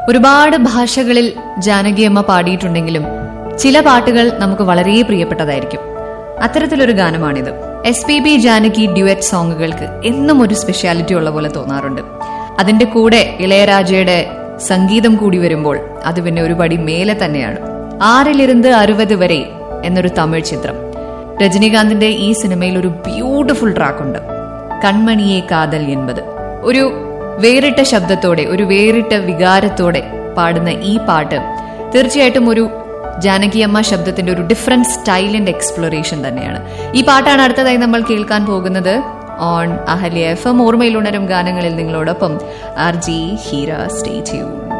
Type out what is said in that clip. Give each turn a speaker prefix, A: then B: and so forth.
A: ഒരുപാട് ഭാഷകളിൽ ജാനകിയമ്മ പാടിയിട്ടുണ്ടെങ്കിലും ചില പാട്ടുകൾ നമുക്ക് വളരെ പ്രിയപ്പെട്ടതായിരിക്കും അത്തരത്തിലൊരു ഗാനമാണിത് S P B Janaki duet സോങ്ങുകൾക്ക് എന്നും ഒരു സ്പെഷ്യാലിറ്റി ഉള്ള പോലെ തോന്നാറുണ്ട് അതിന്റെ കൂടെ ഇളയരാജയുടെ സംഗീതം കൂടി വരുമ്പോൾ അത് പിന്നെ ഒരു പടി മേലെ തന്നെയാണ് ആറിലിരുന്ന് അറുപത് വരെ എന്നൊരു തമിഴ് ചിത്രം രജനീകാന്തിന്റെ ഈ സിനിമയിൽ ഒരു ബ്യൂട്ടിഫുൾ ട്രാക്കുണ്ട് കൺമണിയെ കാതൽ എൺപത് ഒരു വേറിട്ട ശബ്ദത്തോടെ ഒരു വേറിട്ട വികാരത്തോടെ പാടുന്ന ഈ പാട്ട് തീർച്ചയായിട്ടും ഒരു ജാനകിയമ്മ ശബ്ദത്തിന്റെ ഒരു ഡിഫറെന്റ് സ്റ്റൈൽ ആൻഡ് എക്സ്പ്ലോറേഷൻ തന്നെയാണ് ഈ പാട്ടാണ് അടുത്തതായി നമ്മൾ കേൾക്കാൻ പോകുന്നത് ഓൺ അഹല്യ എഫ് എം ഓർമ്മയിൽ ഉണരും ഗാനങ്ങളിൽ നിങ്ങളോടൊപ്പം R G Heera stay tune